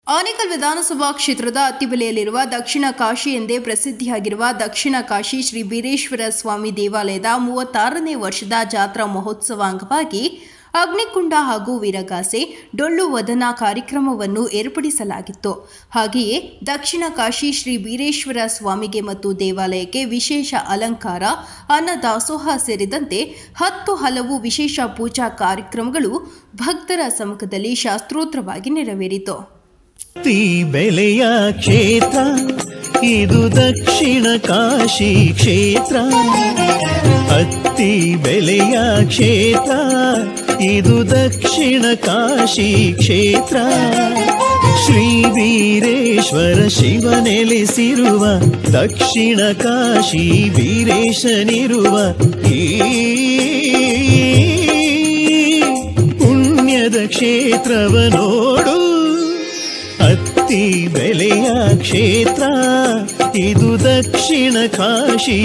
ಆನೇಕಲ್ ವಿಧಾನಸಭಾ ಕ್ಷೇತ್ರದ ಅತ್ತಿಬೆಲೆಯಲ್ಲಿರುವ ದಕ್ಷಿಣ ಕಾಶಿ ಎಂದೇ ಪ್ರಸಿದ್ಧಿಯಾಗಿರುವ ದಕ್ಷಿಣ ಕಾಶಿ ಶ್ರೀ ಬೀರೇಶ್ವರ ಸ್ವಾಮಿ ದೇವಾಲಯದ ಮೂವತ್ತಾರನೇ ವರ್ಷದ ಜಾತ್ರಾ ಮಹೋತ್ಸವ ಅಂಗವಾಗಿ ಅಗ್ನಿಕುಂಡ ಹಾಗೂ ವೀರಗಾಸೆ ಡೊಳ್ಳು ವದನ ಕಾರ್ಯಕ್ರಮವನ್ನು ಏರ್ಪಡಿಸಲಾಗಿತ್ತು ಹಾಗೆಯೇ ದಕ್ಷಿಣ ಕಾಶಿ ಶ್ರೀ ಬೀರೇಶ್ವರ ಸ್ವಾಮಿಗೆ ಮತ್ತು ದೇವಾಲಯಕ್ಕೆ ವಿಶೇಷ ಅಲಂಕಾರ ಅನ್ನದಾಸೋಹ ಸೇರಿದಂತೆ ಹತ್ತು ಹಲವು ವಿಶೇಷ ಪೂಜಾ ಕಾರ್ಯಕ್ರಮಗಳು ಭಕ್ತರ ಸಮ್ಮುಖದಲ್ಲಿ ಶಾಸ್ತ್ರೋತ್ರವಾಗಿ ನೆರವೇರಿತು ಅತಿ ಬೆಲೆಯ ಕ್ಷೇತ್ರ ಇದು ದಕ್ಷಿಣ ಕಾಶಿ ಕ್ಷೇತ್ರ ಅತಿ ಬೆಲೆಯ ಕ್ಷೇತ್ರ ಇದು ದಕ್ಷಿಣ ಕಾಶಿ ಕ್ಷೇತ್ರ ಶ್ರೀ ವೀರೇಶ್ವರ ಶಿವ ನೆಲೆಸಿರುವ ದಕ್ಷಿಣ ಕಾಶಿ ವೀರೇಶನಿರುವ ಈ ಪುಣ್ಯದ ಕ್ಷೇತ್ರವ ನೋಡು ಅತ್ತಿ ಬೆಲೆಯ ಕ್ಷೇತ್ರ ಇದು ದಕ್ಷಿಣ ಕಾಶಿ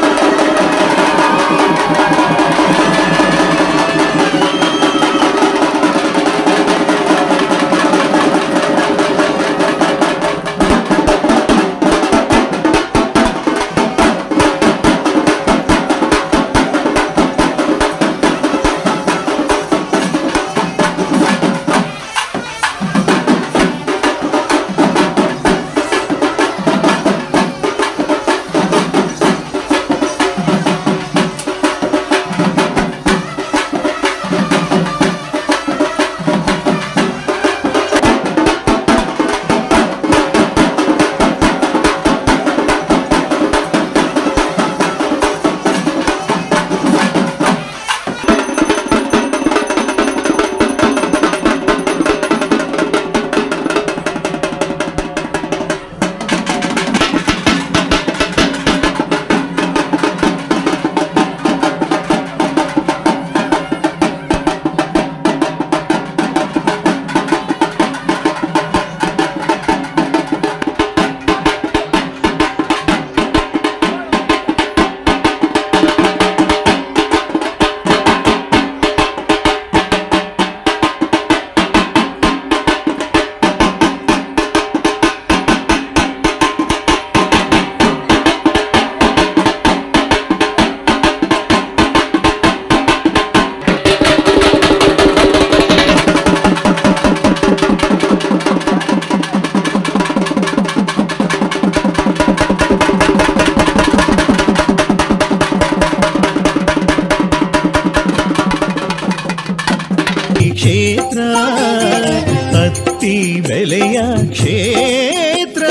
ಈ ಕ್ಷೇತ್ರ ಅತ್ತಿ ಬೆಲೆಯ ಕ್ಷೇತ್ರ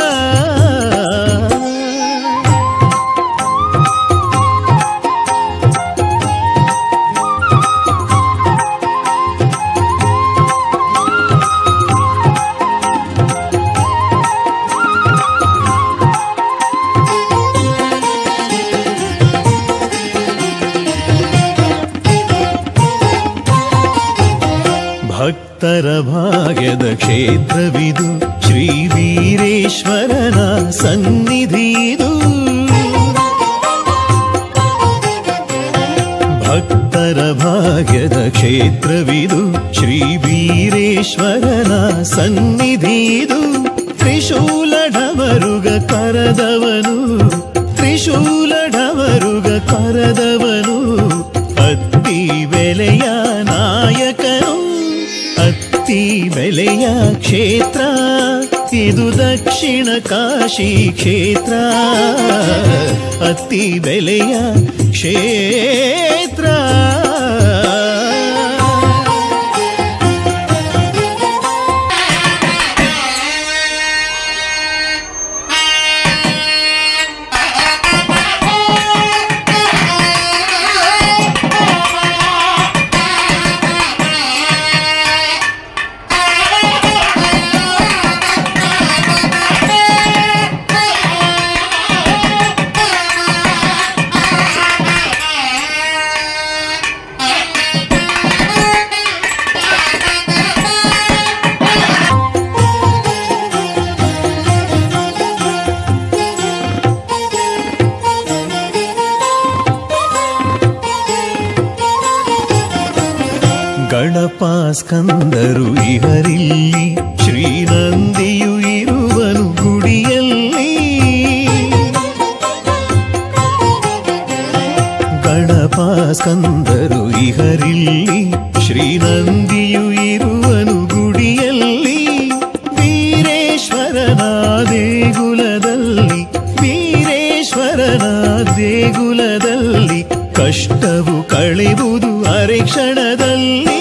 ಭಕ್ತರ ಭಾಗ್ಯದ ಕ್ಷೇತ್ರವಿದು ಶ್ರೀ ವೀರೇಶ್ವರನ ಸನ್ನಿಧಿದು ಭಕ್ತರ ಭಾಗ್ಯದ ಕ್ಷೇತ್ರವಿದು ಶ್ರೀ ವೀರೇಶ್ವರನ ಸನ್ನಿಧಿದು ತ್ರಿಶೂಲಢವರುಗ ಕರದವನು ತ್ರಿಶೂಲಢವರುಗ ಕರದವನು ಅತ್ತಿ ಬೆಲೆಯ ನಾಯಕನು ಅತ್ತಿ ಬೆಲೆಯ ಕ್ಷೇತ್ರ ಇದು ದಕ್ಷಿಣ ಕಾಶಿ ಕ್ಷೇತ್ರ ಅತ್ತಿ ಬೆಲೆಯ ಕ್ಷೇತ್ರ ಗಣಪ ಸ್ಕಂದರು ಇಹರಿಲ್ಲಿ ಶ್ರೀನಂದಿಯು ಸ್ಕಂದರು ಇಹರಿಲ್ಲಿ ಶ್ರೀನಂದಿಯು ಇರುವನು ಗುಡಿಯಲ್ಲಿ ವೀರೇಶ್ವರನ ದೇಗುಲದಲ್ಲಿ ವೀರೇಶ್ವರನ ದೇಗುಲದಲ್ಲಿ ಕಷ್ಟವು ಕಳೆವುದು ಅರೆಕ್ಷಣದಲ್ಲಿ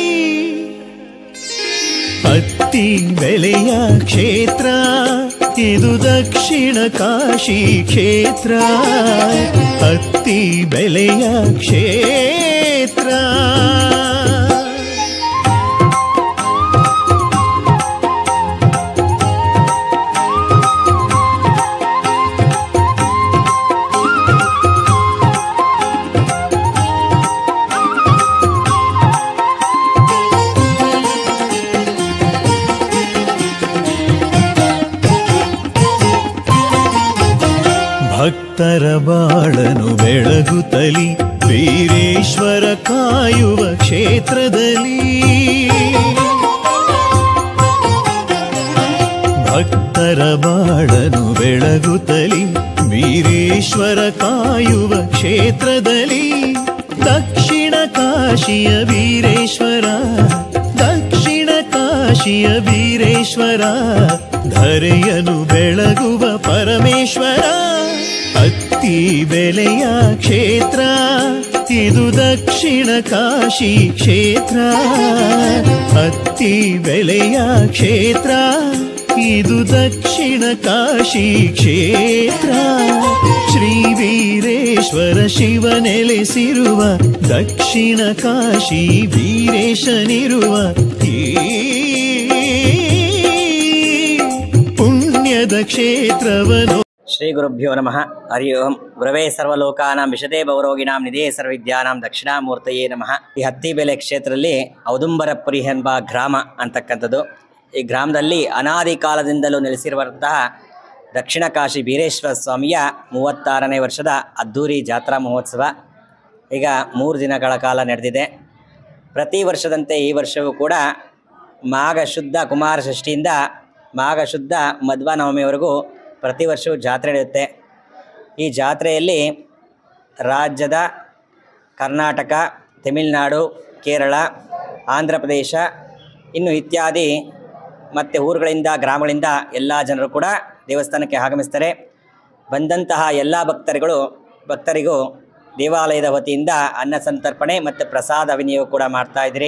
ಅತ್ತಿ ಬೆಲೆಯ ಕ್ಷೇತ್ರ ಇದು ದಕ್ಷಿಣ ಕಾಶಿ ಕ್ಷೇತ್ರ ಅತ್ತಿ ಬೆಲೆಯ ಕ್ಷೇತ್ರ ಭಕ್ತರ ಬಾಳನು ಬೆಳಗುತ್ತಲಿ ವೀರೇಶ್ವರ ಕಾಯುವ ಕ್ಷೇತ್ರದಲ್ಲಿ ಭಕ್ತರ ಬಾಳನು ಬೆಳಗುತ್ತಲಿ ವೀರೇಶ್ವರ ಕಾಯುವ ಕ್ಷೇತ್ರದಲ್ಲಿ ದಕ್ಷಿಣ ಕಾಶಿಯ ವೀರೇಶ್ವರ ದಕ್ಷಿಣ ಕಾಶಿಯ ವೀರೇಶ್ವರ ಧರೆಯನು ಬೆಳಗುವ ಪರಮೇಶ್ವರ ಅತ್ತಿ ಬೆಲೆಯ ಕ್ಷೇತ್ರ ಇದು ದಕ್ಷಿಣ ಕಾಶಿ ಕ್ಷೇತ್ರ ಅತ್ತಿ ಬೆಲೆಯ ಕ್ಷೇತ್ರ ಇದು ದಕ್ಷಿಣ ಕಾಶಿ ಕ್ಷೇತ್ರ ಶ್ರೀ ವೀರೇಶ್ವರ ಶಿವ ನೆಲೆಸಿರುವ ದಕ್ಷಿಣ ಕಾಶಿ ವೀರೇಶನಿರುವ ಈ ಪುಣ್ಯದ ಕ್ಷೇತ್ರವನು ಶ್ರೀ ಗುರುಭ್ಯೋ ನಮಃ ಹರಿ ಓಂ ಗುರವೇ ಸರ್ವಲೋಕಾನಾಂ ವಿಶದೇ ಭವರೋಗಿಣಾಂ ನಿಧೇ ಸರ್ವವಿದ್ಯಾನಾಂ ದಕ್ಷಿಣಾಮೂರ್ತಯೇ ನಮಃ ಈ ಹತ್ತಿಬೆಲೆ ಕ್ಷೇತ್ರದಲ್ಲಿ ಔದುಂಬರಪುರಿ ಎಂಬ ಗ್ರಾಮ ಅಂತಕ್ಕಂಥದ್ದು ಈ ಗ್ರಾಮದಲ್ಲಿ ಅನಾದಿ ಕಾಲದಿಂದಲೂ ನೆಲೆಸಿರುವಂತಹ ದಕ್ಷಿಣ ಕಾಶಿ ಬೀರೇಶ್ವರ ಸ್ವಾಮಿಯ ಮೂವತ್ತಾರನೇ ವರ್ಷದ ಅದ್ಧೂರಿ ಜಾತ್ರಾ ಮಹೋತ್ಸವ ಈಗ ಮೂರು ದಿನಗಳ ಕಾಲ ನಡೆದಿದೆ ಪ್ರತಿ ವರ್ಷದಂತೆ ಈ ವರ್ಷವೂ ಕೂಡ ಮಾಘ ಶುದ್ಧ ಕುಮಾರ ಷಷ್ಠಿಯಿಂದ ಮಾಘ ಶುದ್ಧ ಮಧ್ವ ನವಮಿವರೆಗೂ ಪ್ರತಿ ವರ್ಷವೂ ಜಾತ್ರೆ ನಡೆಯುತ್ತೆ ಈ ಜಾತ್ರೆಯಲ್ಲಿ ರಾಜ್ಯದ ಕರ್ನಾಟಕ ತಮಿಳುನಾಡು ಕೇರಳ ಆಂಧ್ರ ಪ್ರದೇಶ ಇನ್ನು ಇತ್ಯಾದಿ ಮತ್ತು ಊರುಗಳಿಂದ ಗ್ರಾಮಗಳಿಂದ ಎಲ್ಲ ಜನರು ಕೂಡ ದೇವಸ್ಥಾನಕ್ಕೆ ಆಗಮಿಸ್ತಾರೆ ಬಂದಂತಹ ಎಲ್ಲ ಭಕ್ತರುಗಳು ಭಕ್ತರಿಗೂ ದೇವಾಲಯದ ವತಿಯಿಂದ ಅನ್ನ ಸಂತರ್ಪಣೆ ಮತ್ತು ಪ್ರಸಾದ ವಿನಿಯೋಗ ಕೂಡ ಮಾಡ್ತಾ ಇದ್ದೀರಿ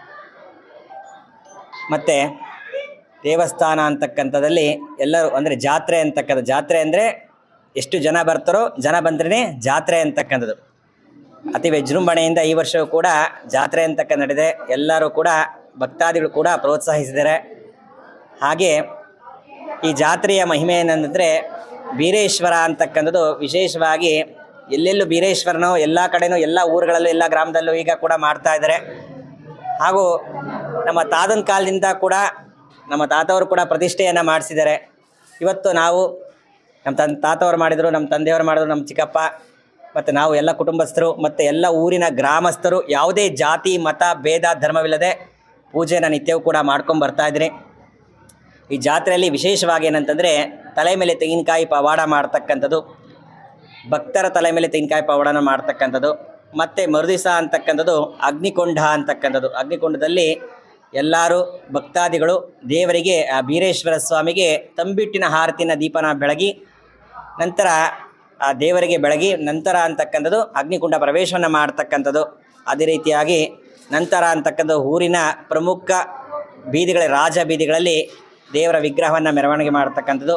ಮತ್ತು ದೇವಸ್ಥಾನ ಅಂತಕ್ಕಂಥದ್ದಲ್ಲಿ ಎಲ್ಲರೂ ಅಂದರೆ ಜಾತ್ರೆ ಅಂತಕ್ಕಂಥ ಜಾತ್ರೆ ಅಂದರೆ ಎಷ್ಟು ಜನ ಬರ್ತಾರೋ ಜನ ಬಂದ್ರೇ ಜಾತ್ರೆ ಅಂತಕ್ಕಂಥದ್ದು ಅತಿ ವಿಜೃಂಭಣೆಯಿಂದ ಈ ವರ್ಷವೂ ಕೂಡ ಜಾತ್ರೆ ಅಂತಕ್ಕ ನಡೆದಿದೆ ಎಲ್ಲರೂ ಕೂಡ ಭಕ್ತಾದಿಗಳು ಕೂಡ ಪ್ರೋತ್ಸಾಹಿಸಿದ್ದಾರೆ ಹಾಗೆ ಈ ಜಾತ್ರೆಯ ಮಹಿಮೆ ಏನಂದರೆ ಬೀರೇಶ್ವರ ಅಂತಕ್ಕಂಥದ್ದು ವಿಶೇಷವಾಗಿ ಎಲ್ಲೆಲ್ಲೂ ಬೀರೇಶ್ವರನೋ ಎಲ್ಲ ಕಡೆನೂ ಎಲ್ಲ ಊರುಗಳಲ್ಲೂ ಎಲ್ಲ ಗ್ರಾಮದಲ್ಲೂ ಈಗ ಕೂಡ ಮಾಡ್ತಾ ಇದ್ದಾರೆ ಹಾಗೂ ನಮ್ಮ ತಾತನ ಕಾಲದಿಂದ ಕೂಡ ನಮ್ಮ ತಾತವರು ಕೂಡ ಪ್ರತಿಷ್ಠೆಯನ್ನು ಮಾಡಿಸಿದ್ದಾರೆ ಇವತ್ತು ನಾವು ನಮ್ಮ ತನ್ ತಾತವರು ಮಾಡಿದರು ನಮ್ಮ ತಂದೆಯವರು ಮಾಡಿದ್ರು ನಮ್ಮ ಚಿಕ್ಕಪ್ಪ ಮತ್ತು ನಾವು ಎಲ್ಲ ಕುಟುಂಬಸ್ಥರು ಮತ್ತು ಎಲ್ಲ ಊರಿನ ಗ್ರಾಮಸ್ಥರು ಯಾವುದೇ ಜಾತಿ ಮತ ಭೇದ ಧರ್ಮವಿಲ್ಲದೆ ಪೂಜೆನ ನಿತ್ಯವೂ ಕೂಡ ಮಾಡ್ಕೊಂಡು ಬರ್ತಾ ಇದ್ದೀನಿ ಈ ಜಾತ್ರೆಯಲ್ಲಿ ವಿಶೇಷವಾಗಿ ಏನಂತಂದರೆ ತಲೆ ಮೇಲೆ ತೆಂಗಿನಕಾಯಿ ಪವಾಡ ಮಾಡ್ತಕ್ಕಂಥದ್ದು ಭಕ್ತರ ತಲೆ ಮೇಲೆ ತೆಂಗಿನಕಾಯಿ ಪವಾಡನ ಮಾಡ್ತಕ್ಕಂಥದ್ದು ಮತ್ತು ಮರುದಿವಸ ಅಂತಕ್ಕಂಥದ್ದು ಅಗ್ನಿಕೊಂಡ ಅಂತಕ್ಕಂಥದ್ದು ಅಗ್ನಿಕೊಂಡದಲ್ಲಿ ಎಲ್ಲರೂ ಭಕ್ತಾದಿಗಳು ದೇವರಿಗೆ ಆ ಬೀರೇಶ್ವರ ಸ್ವಾಮಿಗೆ ತಂಬಿಟ್ಟಿನ ಹಾರತಿನ ದೀಪನ ಬೆಳಗಿ ನಂತರ ಆ ದೇವರಿಗೆ ಬೆಳಗಿ ನಂತರ ಅಂತಕ್ಕಂಥದ್ದು ಅಗ್ನಿಕುಂಡ ಪ್ರವೇಶವನ್ನು ಮಾಡ್ತಕ್ಕಂಥದ್ದು ಅದೇ ರೀತಿಯಾಗಿ ನಂತರ ಅಂತಕ್ಕಂಥ ಊರಿನ ಪ್ರಮುಖ ಬೀದಿಗಳ ರಾಜ ಬೀದಿಗಳಲ್ಲಿ ದೇವರ ವಿಗ್ರಹವನ್ನು ಮೆರವಣಿಗೆ ಮಾಡ್ತಕ್ಕಂಥದ್ದು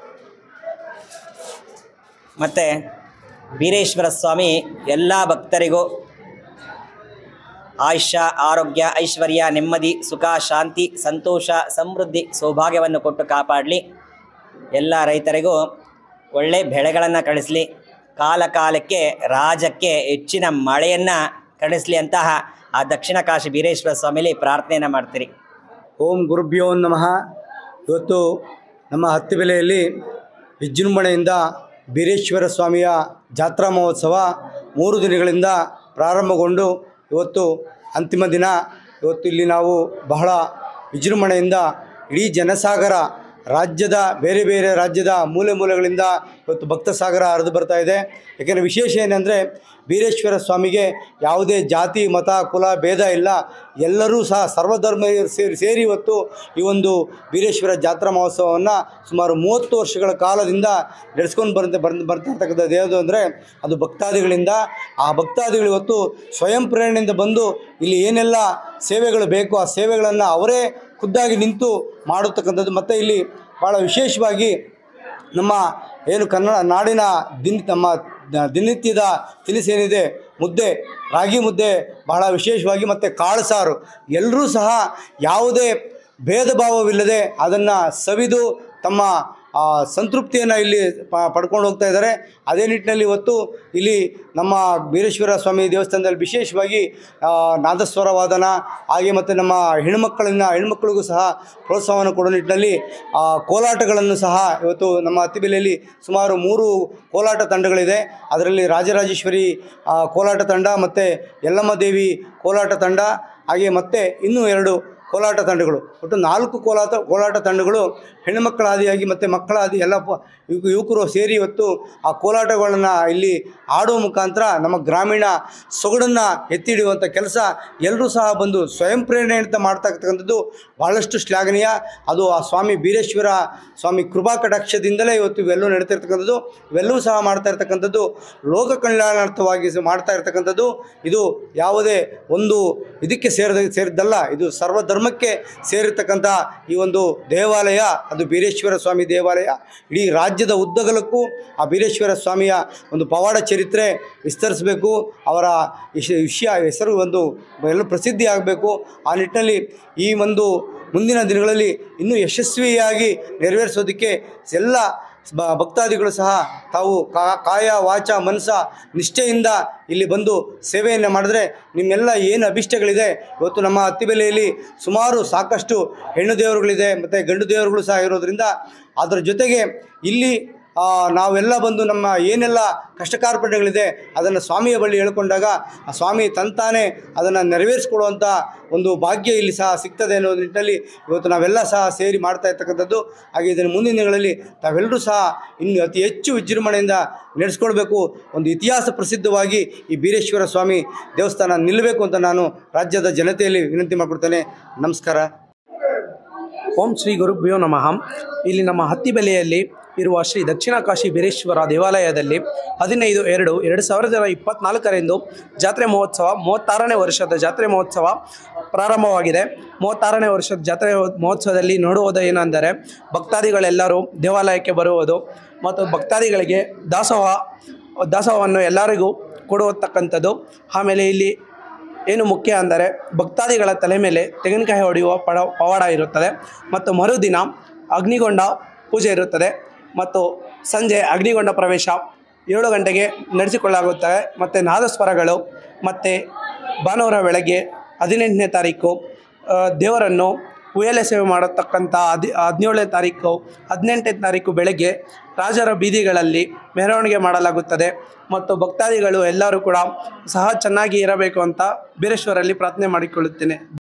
ಮತ್ತು ಬೀರೇಶ್ವರ ಸ್ವಾಮಿ ಎಲ್ಲ ಭಕ್ತರಿಗೂ ಆಯುಷ್ಯ ಆರೋಗ್ಯ ಐಶ್ವರ್ಯ ನೆಮ್ಮದಿ ಸುಖ ಶಾಂತಿ ಸಂತೋಷ ಸಮೃದ್ಧಿ ಸೌಭಾಗ್ಯವನ್ನು ಕೊಟ್ಟು ಕಾಪಾಡಲಿ ಎಲ್ಲ ರೈತರಿಗೂ ಒಳ್ಳೆ ಬೆಳೆಗಳನ್ನು ಕಳಿಸಲಿ ಕಾಲ ಕಾಲಕ್ಕೆ ರಾಜಕ್ಕೆ ಹೆಚ್ಚಿನ ಮಳೆಯನ್ನು ಕಳಿಸಲಿ ಅಂತಹ ಆ ದಕ್ಷಿಣ ಕಾಶಿ ಬೀರೇಶ್ವರ ಸ್ವಾಮಿಲಿ ಪ್ರಾರ್ಥನೆಯನ್ನು ಮಾಡ್ತೀರಿ ಓಂ ಗುರುಭ್ಯೋ ನಮಃ ಇವತ್ತು ನಮ್ಮ ಹತ್ತಿಬೆಲೆಯಲ್ಲಿ ವಿಜೃಂಭಣೆಯಿಂದ ಬೀರೇಶ್ವರ ಸ್ವಾಮಿಯ ಜಾತ್ರಾ ಮಹೋತ್ಸವ ಮೂರು ದಿನಗಳಿಂದ ಪ್ರಾರಂಭಗೊಂಡು ಇವತ್ತು ಅಂತಿಮ ದಿನ ಇವತ್ತು ಇಲ್ಲಿ ನಾವು ಬಹಳ ವಿಜೃಂಭಣೆಯಿಂದ ಇಡೀ ಜನಸಾಗರ ರಾಜ್ಯದ ಬೇರೆ ಬೇರೆ ರಾಜ್ಯದ ಮೂಲೆ ಮೂಲೆಗಳಿಂದ ಇವತ್ತು ಭಕ್ತ ಸಾಗರ ಹರಿದು ಬರ್ತಾ ಇದೆ ಯಾಕೆಂದರೆ ವಿಶೇಷ ಏನಂದರೆ ಬೀರೇಶ್ವರ ಸ್ವಾಮಿಗೆ ಯಾವುದೇ ಜಾತಿ ಮತ ಕುಲ ಭೇದ ಇಲ್ಲ ಎಲ್ಲರೂ ಸಹ ಸರ್ವಧರ್ಮ ಸೇರಿ ಸೇರಿ ಇವತ್ತು ಈ ಒಂದು ಬೀರೇಶ್ವರ ಜಾತ್ರಾ ಮಹೋತ್ಸವವನ್ನು ಸುಮಾರು ಮೂವತ್ತು ವರ್ಷಗಳ ಕಾಲದಿಂದ ನಡೆಸ್ಕೊಂಡು ಬರಂತ ಬರ್ ಬರ್ತಾ ಇರ್ತಕ್ಕಂಥದ್ದು ಯಾವುದು ಅಂದರೆ ಅದು ಭಕ್ತಾದಿಗಳಿಂದ ಆ ಭಕ್ತಾದಿಗಳು ಇವತ್ತು ಸ್ವಯಂ ಪ್ರೇರಣೆಯಿಂದ ಬಂದು ಇಲ್ಲಿ ಏನೆಲ್ಲ ಸೇವೆಗಳು ಬೇಕು ಆ ಸೇವೆಗಳನ್ನು ಅವರೇ ಖುದ್ದಾಗಿ ನಿಂತು ಮಾಡತಕ್ಕಂಥದ್ದು ಮತ್ತು ಇಲ್ಲಿ ಭಾಳ ವಿಶೇಷವಾಗಿ ನಮ್ಮ ಏನು ಕನ್ನಡ ನಾಡಿನ ದಿನ ನಮ್ಮ ದ- ದಿನನಿತ್ಯದ ತಿನಿಸೇನಿದೆ ಮುದ್ದೆ ರಾಗಿ ಮುದ್ದೆ ಬಹಳ ವಿಶೇಷವಾಗಿ ಮತ್ತು ಕಾಳು ಸಾರು ಎಲ್ಲರೂ ಸಹ ಯಾವುದೇ ಭೇದ ಭಾವವಿಲ್ಲದೆ ಅದನ್ನು ಸವಿದು ತಮ್ಮ ಆ, ಸಂತೃಪ್ತಿಯನ್ನು ಇಲ್ಲಿ ಪ ಪಡ್ಕೊಂಡು ಹೋಗ್ತಾ ಇದ್ದಾರೆ ಅದೇ ನಿಟ್ಟಿನಲ್ಲಿ ಇವತ್ತು ಇಲ್ಲಿ ನಮ್ಮ ಬೀರೇಶ್ವರ ಸ್ವಾಮಿ ದೇವಸ್ಥಾನದಲ್ಲಿ ವಿಶೇಷವಾಗಿ ಆ, ನಾದಸ್ವರ ವಾದನ ಹಾಗೆ ಮತ್ತು ನಮ್ಮ ಹೆಣ್ಮಕ್ಕಳನ್ನ ಹೆಣ್ಮಕ್ಳಿಗೂ ಸಹ ಪ್ರೋತ್ಸಾಹವನ್ನು ಕೊಡೋ ನಿಟ್ಟಿನಲ್ಲಿ ಆ, ಕೋಲಾಟಗಳನ್ನು ಸಹ ಇವತ್ತು ನಮ್ಮ ಅತ್ತಿಬೆಲೆಯಲ್ಲಿ ಸುಮಾರು ಮೂರು ಕೋಲಾಟ ತಂಡಗಳಿದೆ ಅದರಲ್ಲಿ ರಾಜರಾಜೇಶ್ವರಿ ಆ, ಕೋಲಾಟ ತಂಡ ಮತ್ತು ಯಲ್ಲಮ್ಮ ದೇವಿ ಕೋಲಾಟ ತಂಡ ಹಾಗೆ ಮತ್ತೆ ಇನ್ನೂ ಎರಡು ಕೋಲಾಟ ತಂಡಗಳು ಒಟ್ಟು ನಾಲ್ಕು ಕೋಲಾಟ ಕೋಲಾಟ ತಂಡಗಳು ಹೆಣ್ಣುಮಕ್ಕಳ ಆದಿಯಾಗಿ ಮತ್ತು ಮಕ್ಕಳ ಆದಿ ಎಲ್ಲ ಪ- ಯುವ- ಯುವಕರು ಸೇರಿ ಇವತ್ತು ಆ ಕೋಲಾಟಗಳನ್ನು ಇಲ್ಲಿ ಆಡುವ ಮುಖಾಂತರ ನಮ್ಮ ಗ್ರಾಮೀಣ ಸೊಗಡನ್ನು ಎತ್ತಿ ಹಿಡಿಯುವಂಥ ಕೆಲಸ ಎಲ್ಲರೂ ಸಹ ಬಂದು ಸ್ವಯಂ ಪ್ರೇರಣೆಯಿಂದ ಮಾಡ್ತಾ ಇರ್ತಕ್ಕಂಥದ್ದು ಭಾಳಷ್ಟು ಶ್ಲಾಘನೀಯ ಅದು ಆ ಸ್ವಾಮಿ ಬೀರೇಶ್ವರ ಸ್ವಾಮಿ ಕೃಪಾ ಕಟಾಕ್ಷದಿಂದಲೇ ಇವತ್ತು ಇವೆಲ್ಲವೂ ನಡೀತಿರ್ತಕ್ಕಂಥದ್ದು ಇವೆಲ್ಲವೂ ಸಹ ಮಾಡ್ತಾ ಇರ್ತಕ್ಕಂಥದ್ದು ಲೋಕ ಕಲ್ಯಾಣಾರ್ಥವಾಗಿ ಸ- ಮಾಡ್ತಾ ಇರ್ತಕ್ಕಂಥದ್ದು ಇದು ಯಾವುದೇ ಒಂದು ಇದಕ್ಕೆ ಸೇರಿದ ಸೇರಿದ್ದಲ್ಲ ಇದು ಸರ್ವಧರ್ಮಕ್ಕೆ ಸೇರಿರ್ತಕ್ಕಂಥ ಈ ಒಂದು ದೇವಾಲಯ ಅದು ಬೀರೇಶ್ವರ ಸ್ವಾಮಿ ದೇವಾಲಯ ಇಡೀ ರಾಜ್ಯದ ಉದ್ದಗಲಕ್ಕೂ ಆ ಬೀರೇಶ್ವರ ಸ್ವಾಮಿಯ ಒಂದು ಪವಾಡ ಚರಿತ್ರೆ ವಿಸ್ತರಿಸಬೇಕು ಅವರ ವಿಷ- ವಿಷಯ ಹೆಸರು ಒಂದು ಎಲ್ಲ ಪ್ರಸಿದ್ಧಿ ಆಗಬೇಕು ಆ ನಿಟ್ಟಿನಲ್ಲಿ ಈ ಒಂದು ಮುಂದಿನ ದಿನಗಳಲ್ಲಿ ಇನ್ನೂ ಯಶಸ್ವಿಯಾಗಿ ನೆರವೇರಿಸೋದಕ್ಕೆ ಎಲ್ಲ ಬ- ಭಕ್ತಾದಿಗಳು ಸಹ ತಾವು ಕಾ- ಕಾಯ ವಾಚ ಮನಸ ನಿಷ್ಠೆಯಿಂದ ಇಲ್ಲಿ ಬಂದು ಸೇವೆಯನ್ನು ಮಾಡಿದ್ರೆ ನಿಮ್ಮೆಲ್ಲ ಏನು ಅಭಿಷ್ಟಗಳಿದೆ ಇವತ್ತು ನಮ್ಮ ಅತ್ತಿಬೆಲೆಯಲ್ಲಿ ಸುಮಾರು ಸಾಕಷ್ಟು ಹೆಣ್ಣು ದೇವರುಗಳಿದೆ ಮತ್ತು ಗಂಡು ದೇವರುಗಳು ಸಹ ಇರೋದ್ರಿಂದ ಅದರ ಜೊತೆಗೆ ಇಲ್ಲಿ ಆ, ನಾವೆಲ್ಲ ಬಂದು ನಮ್ಮ ಏನೆಲ್ಲ ಕಷ್ಟ ಕಾರ್ಪಣ್ಯಗಳಿದೆ ಅದನ್ನು ಸ್ವಾಮಿಯ ಬಳಿ ಹೇಳ್ಕೊಂಡಾಗ ಆ ಸ್ವಾಮಿ ತಂತಾನೇ ಅದನ್ನು ನೆರವೇರಿಸ್ಕೊಡುವಂಥ ಒಂದು ಭಾಗ್ಯ ಇಲ್ಲಿ ಸಹ ಸಿಗ್ತದೆ ಅನ್ನೋ ನಿಟ್ಟಿನಲ್ಲಿ ಇವತ್ತು ನಾವೆಲ್ಲ ಸಹ ಸೇರಿ ಮಾಡ್ತಾ ಇರ್ತಕ್ಕಂಥದ್ದು ಹಾಗೆ ಇದನ್ನು ಮುಂದಿನ ದಿನಗಳಲ್ಲಿ ತಾವೆಲ್ಲರೂ ಸಹ ಇನ್ನು ಅತಿ ಹೆಚ್ಚು ವಿಜೃಂಭಣೆಯಿಂದ ನಡೆಸ್ಕೊಳ್ಬೇಕು ಒಂದು ಇತಿಹಾಸ ಪ್ರಸಿದ್ಧವಾಗಿ ಈ ಬೀರೇಶ್ವರ ಸ್ವಾಮಿ ದೇವಸ್ಥಾನ ನಿಲ್ಲಬೇಕು ಅಂತ ನಾನು ರಾಜ್ಯದ ಜನತೆಯಲ್ಲಿ ವಿನಂತಿ ಮಾಡಿಕೊಡ್ತೇನೆ ನಮಸ್ಕಾರ ಓಂ ಶ್ರೀ ಗುರುಭ್ಯೋ ನಮಃ ಇಲ್ಲಿ ನಮ್ಮ ಹತ್ತಿಬೆಲೆಯಲ್ಲಿ ಇರುವ ಶ್ರೀ ದಕ್ಷಿಣ ಕಾಶಿ ಬೀರೇಶ್ವರ ದೇವಾಲಯದಲ್ಲಿ ಹದಿನೈದು ಎರಡು ಎರಡು ಸಾವಿರದ ಇಪ್ಪತ್ನಾಲ್ಕರಂದು ಜಾತ್ರೆ ಮಹೋತ್ಸವ ಮೂವತ್ತಾರನೇ ವರ್ಷದ ಜಾತ್ರೆ ಮಹೋತ್ಸವ ಪ್ರಾರಂಭವಾಗಿದೆ ಮೂವತ್ತಾರನೇ ವರ್ಷದ ಜಾತ್ರೆ ಮಹೋತ್ಸವದಲ್ಲಿ ನೋಡುವುದು ಏನೆಂದರೆ ಭಕ್ತಾದಿಗಳೆಲ್ಲರೂ ದೇವಾಲಯಕ್ಕೆ ಬರುವುದು ಮತ್ತು ಭಕ್ತಾದಿಗಳಿಗೆ ದಾಸೋಹ ದಾಸೋಹವನ್ನು ಎಲ್ಲರಿಗೂ ಕೊಡುವತಕ್ಕಂಥದ್ದು ಆಮೇಲೆ ಇಲ್ಲಿ ಏನು ಮುಖ್ಯ ಅಂದರೆ ಭಕ್ತಾದಿಗಳ ತಲೆ ಮೇಲೆ ತೆಂಗಿನಕಾಯಿ ಹೊಡೆಯುವ ಪಡ ಪವಾಡ ಇರುತ್ತದೆ ಮತ್ತು ಮರುದಿನ ಅಗ್ನಿಗೊಂಡ ಪೂಜೆ ಇರುತ್ತದೆ ಮತ್ತು ಸಂಜೆ ಅಗ್ನಿಗೊಂಡ ಪ್ರವೇಶ ಏಳು ಗಂಟೆಗೆ ನಡೆಸಿಕೊಳ್ಳಾಗುತ್ತದೆ ಮತ್ತು ನಾದಸ್ವರಗಳು ಮತ್ತು ಭಾನುವಾರ ಬೆಳಗ್ಗೆ ಹದಿನೆಂಟನೇ ತಾರೀಕು ಆ, ದೇವರನ್ನು ಉಯಲೆ ಸೇವೆ ಮಾಡತಕ್ಕಂಥ ಹದಿ ಹದಿನೇಳನೇ ತಾರೀಕು ಹದಿನೆಂಟನೇ ತಾರೀಕು ಬೆಳಗ್ಗೆ ರಾಜರ ಬೀದಿಗಳಲ್ಲಿ ಮೆರವಣಿಗೆ ಮಾಡಲಾಗುತ್ತದೆ ಮತ್ತು ಭಕ್ತಾದಿಗಳು ಎಲ್ಲರೂ ಕೂಡ ಸಹ ಚೆನ್ನಾಗಿ ಇರಬೇಕು ಅಂತ ಬೀರೇಶ್ವರಲ್ಲಿ ಪ್ರಾರ್ಥನೆ ಮಾಡಿಕೊಳ್ಳುತ್ತೇನೆ